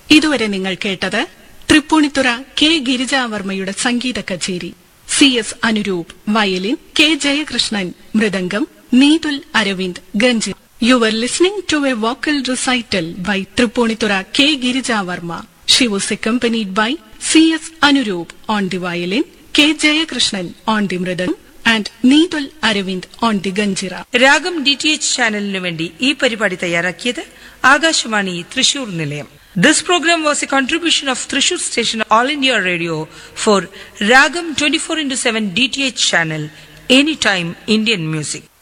ഇതുവരെ നിങ്ങൾ കേട്ടത് തൃപ്പൂണിത്തുറ കെ ഗിരിജാവർമ്മയുടെ സംഗീത കച്ചേരി C S Anuroop violin K Jayakrishnan mridangam Neethul Aravind ganjira you are listening to a vocal recital by Tripunithura K Girija Varma she was accompanied by C S Anuroop on the violin K Jayakrishnan on the mridangam and Neethul Aravind on the ganjira Raagam D T H ചാനലിനു വേണ്ടി ഈ പരിപാടി തയ്യാറാക്കിയത് ആകാശവാണി തൃശൂർ നിലയം this programme was a contribution of Thrissur station All India Radio for Raagam twenty four into seven D T H channel any time Indian music